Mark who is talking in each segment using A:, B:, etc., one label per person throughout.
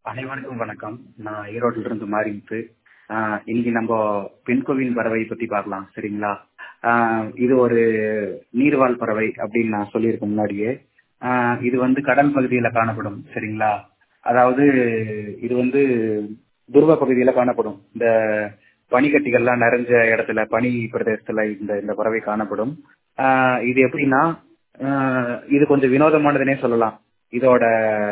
A: அனைவருக்கும் வணக்கம் நான் ஈரோட்டில இருந்து மாறிமுத்து ஆஹ் இன்னைக்கு நம்ம பெண்கோவில் பறவை பத்தி பார்க்கலாம் சரிங்களா ஆஹ் இது ஒரு நீர்வாழ் பறவை அப்படின்னு நான் சொல்லியிருக்கேன் முன்னாடியே ஆஹ் இது வந்து கடல் பகுதியில காணப்படும் சரிங்களா அதாவது இது வந்து துருவ பகுதியில காணப்படும் இந்த பனிக்கட்டிகள்லாம் நிறைஞ்ச இடத்துல பனி பிரதேசத்துல இந்த இந்த பறவை காணப்படும் ஆஹ் இது எப்படின்னா ஆஹ் இது கொஞ்சம் வினோதமானதுன்னே சொல்லலாம் இதோட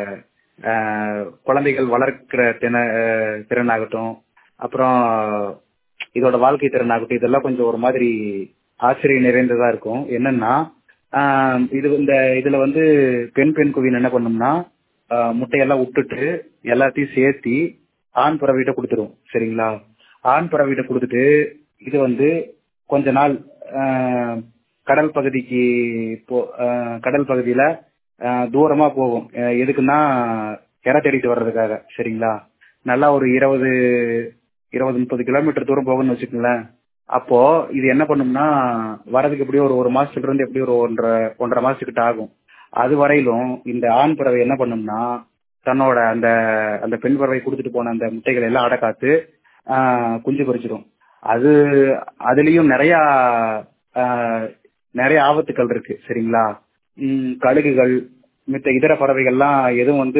A: ஆஹ் குழந்தைகள் வளர்க்கிற தின ஆஹ் திறனாகட்டும் அப்புறம் இதோட வாழ்க்கை திறனாகட்டும் இதெல்லாம் கொஞ்சம் ஒரு மாதிரி ஆச்சரியம் நிறைந்ததா இருக்கும் என்னன்னா ஆஹ் இது இந்த இதுல வந்து பெண் பெண் குவின் என்ன பண்ணும்னா ஆஹ் முட்டையெல்லாம் விட்டுட்டு எல்லாத்தையும் சேர்த்தி ஆண் பறவைகிட்ட கொடுத்துரும் சரிங்களா ஆண் பறவைகிட்ட கொடுத்துட்டு இது வந்து கொஞ்ச நாள் ஆஹ் கடல் பகுதிக்கு போ ஆஹ் கடல் பகுதியில ஆஹ் தூரமா போகும் அஹ் எதுக்குன்னா இறை தேடிட்டு வர்றதுக்காக சரிங்களா நல்லா ஒரு இருபது இருபது முப்பது கிலோமீட்டர் தூரம் போகணும்னு வச்சுக்கோங்களேன் அப்போ இது என்ன பண்ணும்னா வரதுக்கு எப்படியும் ஒரு ஒரு மாசத்துல இருந்து எப்படி ஒரு ஒன்றரை ஒன்றரை மாசத்துக்கிட்ட ஆகும் அது வரையிலும் இந்த ஆண் பறவை என்ன பண்ணும்னா தன்னோட அந்த அந்த பெண் பறவை கொடுத்துட்டு போன அந்த முட்டைகளை எல்லாம் அடக்காத்து ஆஹ் குஞ்சு பொரிச்சிடும் அது அதுலயும் நிறைய ஆஹ் நிறைய ஆபத்துக்கள் இருக்கு சரிங்களா உம் கழுகுகள் மித்த இதர பறவைகள்லாம் எதுவும் வந்து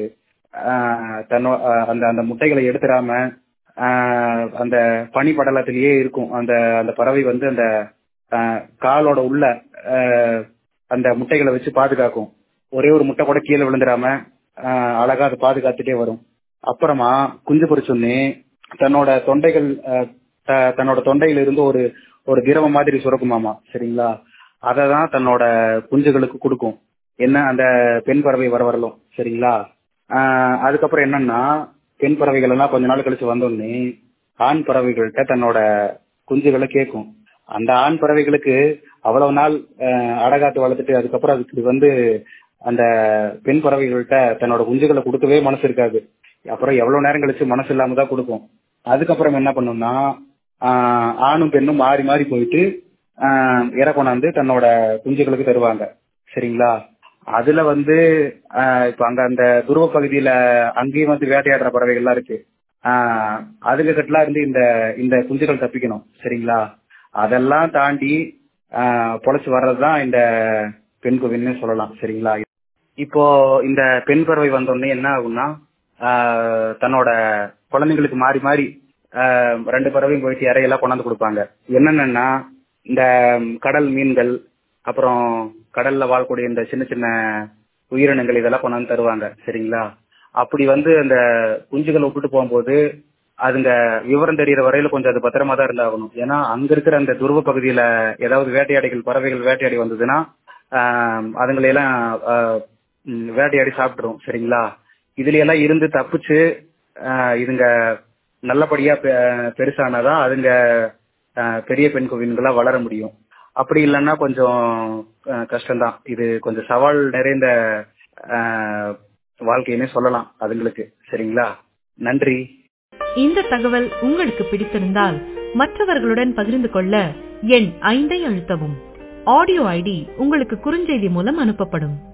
A: ஆஹ் தன்னோ ஆஹ் அந்த அந்த முட்டைகளை எடுத்துடாம ஆஹ் அந்த பனி படலத்திலேயே இருக்கும் அந்த அந்த பறவை வந்து அந்த ஆஹ் காலோட உள்ள ஆஹ் அந்த முட்டைகளை வச்சு பாதுகாக்கும் ஒரே ஒரு முட்டை கூட கீழே விழுந்துடாம ஆஹ் அழகா அதை பாதுகாத்துட்டே வரும் அப்புறமா குஞ்சு பொறிச்சோன்னே தன்னோட தொண்டைகள் ஆஹ் த- தன்னோட தொண்டையில இருந்து ஒரு ஒரு திரவம் மாதிரி சுரக்குமாமா சரிங்களா அதை தான் தன்னோட குஞ்சுகளுக்கு கொடுக்கும் என்ன அந்த பெண் பறவை வர வரலும் சரிங்களா ஆஹ் அதுக்கப்புறம் என்னன்னா பெண் பறவைகள் எல்லாம் கொஞ்ச நாள் கழிச்சு வந்தோடனே ஆண் பறவைகள்கிட்ட தன்னோட குஞ்சுகளை கேட்கும் அந்த ஆண் பறவைகளுக்கு அவ்வளவு நாள் ஆஹ் அடகாத்து வளர்த்துட்டு அதுக்கப்புறம் அதுக்கு வந்து அந்த பெண் பறவைகள்கிட்ட தன்னோட குஞ்சுகளை கொடுக்கவே மனசு இருக்காது அப்புறம் எவ்வளவு நேரம் கழிச்சு மனசு இல்லாம தான் கொடுக்கும் அதுக்கப்புறம் என்ன பண்ணும்னா ஆஹ் ஆணும் பெண்ணும் மாறி மாறி போயிட்டு ஆஹ் இறை கொண்டாந்து தன்னோட குஞ்சுகளுக்கு தருவாங்க சரிங்களா அதுல வந்து ஆஹ் இப்ப அங்க அந்த துருவ பகுதியில அங்கேயும் வந்து வேட்டையாடுற பறவைகள்லாம் இருக்கு ஆஹ் அதுக்கு கட்டலாம் இருந்து இந்த இந்த குஞ்சுகள் தப்பிக்கணும் சரிங்களா அதெல்லாம் தாண்டி ஆஹ் பொழைச்சு வர்றதுதான் இந்த பெண் குவின்னு சொல்லலாம் சரிங்களா இப்போ இந்த பெண் பறவை வந்தோடனே என்ன ஆகும்னா ஆஹ் தன்னோட குழந்தைங்களுக்கு மாறி மாறி ஆஹ் ரெண்டு பறவையும் போயிட்டு இறையெல்லாம் கொண்டாந்து கொடுப்பாங்க என்னென்னா இந்த கடல் மீன்கள் அப்புறம் கடல்ல வாழக்கூடிய இந்த சின்ன சின்ன உயிரினங்கள் இதெல்லாம் கொண்டாந்து தருவாங்க சரிங்களா அப்படி வந்து அந்த குஞ்சுகளை விட்டுட்டு போகும்போது அதுங்க விவரம் தெரியற வரையில கொஞ்சம் அது பத்திரமா தான் இருந்தாகணும் ஏன்னா அங்க இருக்கிற அந்த துருவ பகுதியில ஏதாவது வேட்டையாடிகள் பறவைகள் வேட்டையாடி வந்ததுன்னா ஆஹ் அதுங்களையெல்லாம் ஆஹ் ம், வேட்டையாடி சாப்பிட்டுரும் சரிங்களா இதுல எல்லாம் இருந்து தப்பிச்சு ஆஹ் இதுங்க நல்லபடியா பெ- பெருசானாதான் அதுங்க ஆஹ் பெரிய பெண் குவின்களா வளர முடியும் அப்படி இல்லைன்னா கொஞ்சம் ஆஹ் கஷ்டம்தான் இது கொஞ்சம் சவால் நிறைந்த ஆஹ் வாழ்க்கைன்னே சொல்லலாம் அதுங்களுக்கு சரிங்களா நன்றி
B: இந்த தகவல் உங்களுக்கு பிடித்திருந்தால் மற்றவர்களுடன் பகிர்ந்து கொள்ள எண் ஐந்தை அழுத்தவும் ஆடியோ ஐடி உங்களுக்கு குறுஞ்செய்தி மூலம் அனுப்பப்படும்